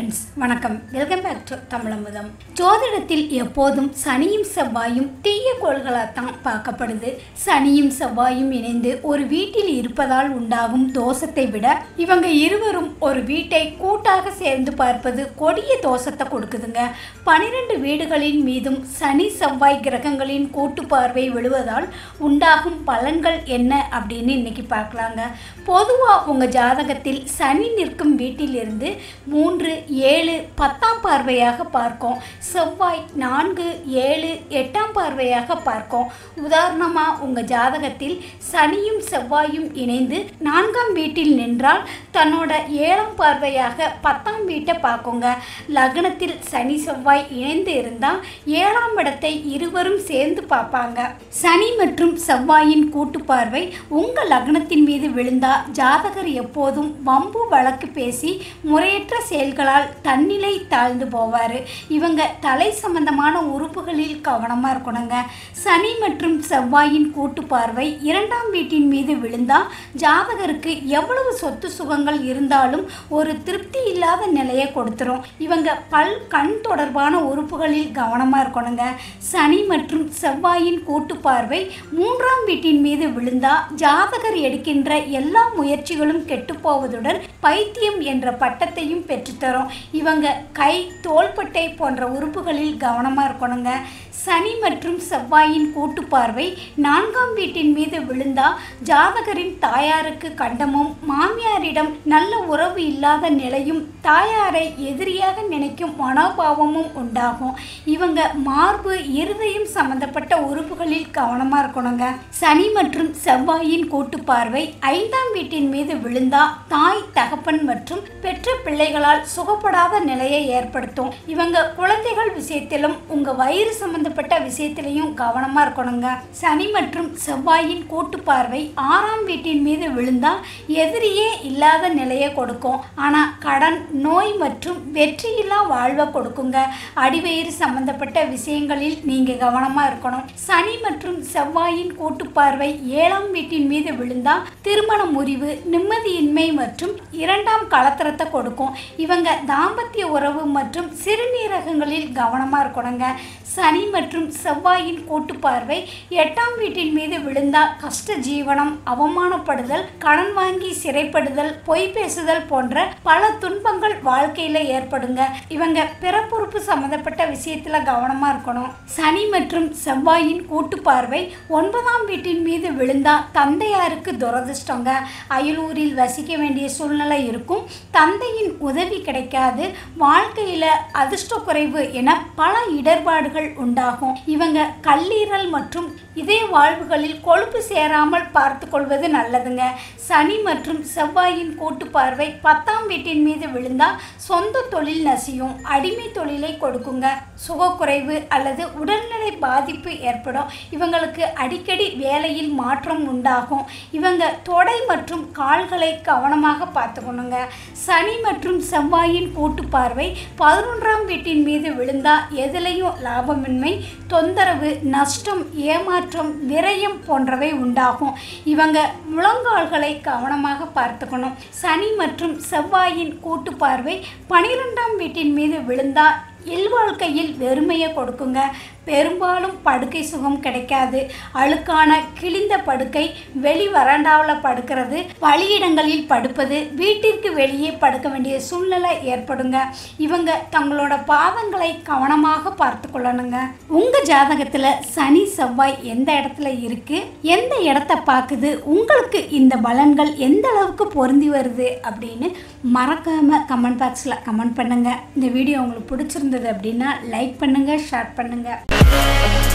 friends வணக்கம் welcome back to தமிழமுதம் ஜோதிடத்தில் எப்போதும் சனியும் செவ்வாயும் தீய கோள்களாகத்தான் பார்க்கப்படுது சனியும் செவ்வாயும் இணைந்து ஒரு வீட்டில் இருப்பதால் உண்டாகும் தோஷத்தை விட இவங்க இருவரும் ஒரு வீட்டை கூட்டாக சேர்ந்து பார்ப்பது கொடிய தோஷத்தை கொடுக்குதுங்க பனிரெண்டு வீடுகளின் மீதும் சனி செவ்வாய் கிரகங்களின் கூட்டு பார்வை விழுவதால் உண்டாகும் பலன்கள் என்ன அப்படின்னு இன்னைக்கு பார்க்கலாங்க பொதுவாக உங்கள் ஜாதகத்தில் சனி நிற்கும் வீட்டிலிருந்து மூன்று ஏழு பத்தாம் பார்வையாக பார்க்கும் செவ்வாய் நான்கு ஏழு எட்டாம் பார்வையாக பார்க்கும் உதாரணமாக உங்கள் ஜாதகத்தில் சனியும் செவ்வாயும் இணைந்து நான்காம் வீட்டில் நின்றால் தன்னோட ஏழாம் பார்வையாக பத்தாம் வீட்டை பார்க்குங்க லக்னத்தில் சனி செவ்வாய் இணைந்து இருந்தால் ஏழாம் இடத்தை இருவரும் சேர்ந்து பார்ப்பாங்க சனி மற்றும் செவ்வாயின் கூட்டு பார்வை உங்கள் லக்னத்தின் மீது விழுந்தா ஜாதகர் எப்போதும் வம்பு வழக்கு பேசி முறையற்ற செயல்களால் தன்னிலை தாழ்ந்து போவார் இவங்க தலை சம்பந்தமான உறுப்புகளில் கவனமாக இருக்கணுங்க சனி மற்றும் செவ்வாயின் கூட்டு பார்வை இரண்டாம் வீட்டின் மீது விழுந்தா ஜாதகருக்கு எவ்வளவு சொத்து சுகங்கள் இருந்தாலும் ஒரு திருப்தி இல்லாத நிலையை கொடுத்துரும் இவங்க பல் கண் தொடர்பான உறுப்புகளில் கவனமாக இருக்கணுங்க சனி மற்றும் செவ்வாயின் கூட்டு பார்வை மூன்றாம் வீட்டின் மீது விழுந்தா ஜாதகர் எடுக்கின்ற எல்லா முயற்சிகளும் கெட்டுப்போவதுடன் பைத்தியம் என்ற பட்டத்தையும் பெற்றுத்தரும் இவங்க கை தோள்பட்டை போன்ற உறுப்புகளில் கவனமாக இருக்கணுங்க சனி மற்றும் செவ்வாயின் கூட்டு பார்வை நான்காம் வீட்டின் மீது விழுந்தா ஜாதகரின் தாயாருக்கு கண்டமும் மாமியாரிடம் நல்ல உறவு இல்லாத நிலையும் தாயாரை எதிரியாக நினைக்கும் மனோபாவமும் உண்டாகும் இவங்க மார்பு இருதயம் சம்பந்தப்பட்ட உறுப்புகளில் கவனமாக இருக்கணுங்க சனி மற்றும் செவ்வாயின் கூட்டு பார்வை ஐந்தாம் வீட்டின் மீது விழுந்தா தாய் தகப்பன் மற்றும் பெற்ற பிள்ளைகளால் சுகப்படாத நிலையை ஏற்படுத்தும் இவங்க குழந்தைகள் விஷயத்திலும் உங்க வயிறு சம்பந்தப்பட்ட விஷயத்திலையும் கவனமா இருக்கணுங்க சனி மற்றும் செவ்வாயின் கூட்டு பார்வை ஆறாம் வீட்டின் மீது விழுந்தா எதிரியே இல்லாத நிலையை கொடுக்கும் ஆனா கடன் நோய் மற்றும் வெற்றியில்லா வாழ்வை கொடுக்குங்க அடிவயிறு சம்பந்தப்பட்ட விஷயங்களில் நீங்க கவனமா இருக்கணும் சனி மற்றும் செவ்வாயின் கூட்டு பார்வை ஏழாம் வீட்டின் மீது விழுந்தா திருமண முறிவு நிம்மதியின்மை மற்றும் இரண்டாம் கலத்திரத்தை கொடுக்கும் இவங்க தாம்பத்திய உறவு மற்றும் சிறுநீரகங்களில் கவனமாக இருக்கணுங்க சனி மற்றும் செவ்வாயின் கூட்டு பார்வை எட்டாம் வீட்டின் மீது விழுந்தா கஷ்ட ஜீவனம் அவமானப்படுதல் கடன் வாங்கி சிறைப்படுதல் பொய் பேசுதல் போன்ற பல துன்பங்கள் வாழ்க்கையில் ஏற்படுங்க இவங்க பிறப்புறுப்பு சம்மந்தப்பட்ட விஷயத்தில் கவனமாக இருக்கணும் சனி மற்றும் செவ்வாயின் கூட்டு பார்வை ஒன்பதாம் வீட்டின் மீது விழுந்தா தந்தையாருக்கு துரதிர்ஷ்டங்க அயலூரில் வசிக்க வேண்டிய சூழ்நிலை இருக்கும் தந்தையின் உதவி கிடைக்காது வாழ்க்கையில் அதிர்ஷ்ட குறைவு என பல இடர்பாடுகள் உண்டாகும் இவங்க கல்லீரல் மற்றும் இதய வாழ்வுகளில் கொழுப்பு சேராமல் பார்த்து கொள்வது நல்லதுங்க சனி மற்றும் செவ்வாயின் கூட்டு பார்வை பத்தாம் வீட்டின் மீது விழுந்தா சொந்த தொழில் நசியும் அடிமை தொழிலை கொடுக்குங்க சுகக்குறைவு அல்லது உடல்நிலை பாதிப்பு ஏற்படும் இவங்களுக்கு அடிக்கடி வேலையில் மாற்றம் உண்டாகும் இவங்க தொடை மற்றும் கால்களை கவனமாக பார்த்துக்கணுங்க சனி மற்றும் செவ்வாயின் கூட்டு பார்வை பதினொன்றாம் வீட்டின் மீது விழுந்தா எதுலையும் லாபமின்மை தொந்தரவு நஷ்டம் ஏமாற்றம் விரயம் போன்றவை உண்டாகும் இவங்க முழங்கால்களை கவனமாக பார்த்துக்கணும் சனி மற்றும் செவ்வாயின் கூட்டு பார்வை பனிரெண்டாம் வீட்டின் மீது விழுந்தா இல்வாழ்க்கையில் வெறுமையை கொடுக்குங்க பெரும்பாலும் படுக்கை சுகம் கிடைக்காது அழுக்கான கிழிந்த படுக்கை வெளி வராண்டாவில் படுக்கிறது வழியிடங்களில் படுப்பது வீட்டிற்கு வெளியே படுக்க வேண்டிய சூழ்நிலை ஏற்படுங்க இவங்க தங்களோட பாதங்களை கவனமாக பார்த்து கொள்ளணுங்க உங்கள் ஜாதகத்தில் சனி செவ்வாய் எந்த இடத்துல இருக்கு எந்த இடத்த பார்க்குது உங்களுக்கு இந்த பலன்கள் எந்த அளவுக்கு பொருந்தி வருது அப்படின்னு மறக்காமல் கமெண்ட் பாக்ஸில் கமெண்ட் பண்ணுங்கள் இந்த வீடியோ உங்களுக்கு பிடிச்சிருந்தது அப்படின்னா லைக் பண்ணுங்கள் ஷேர் பண்ணுங்கள்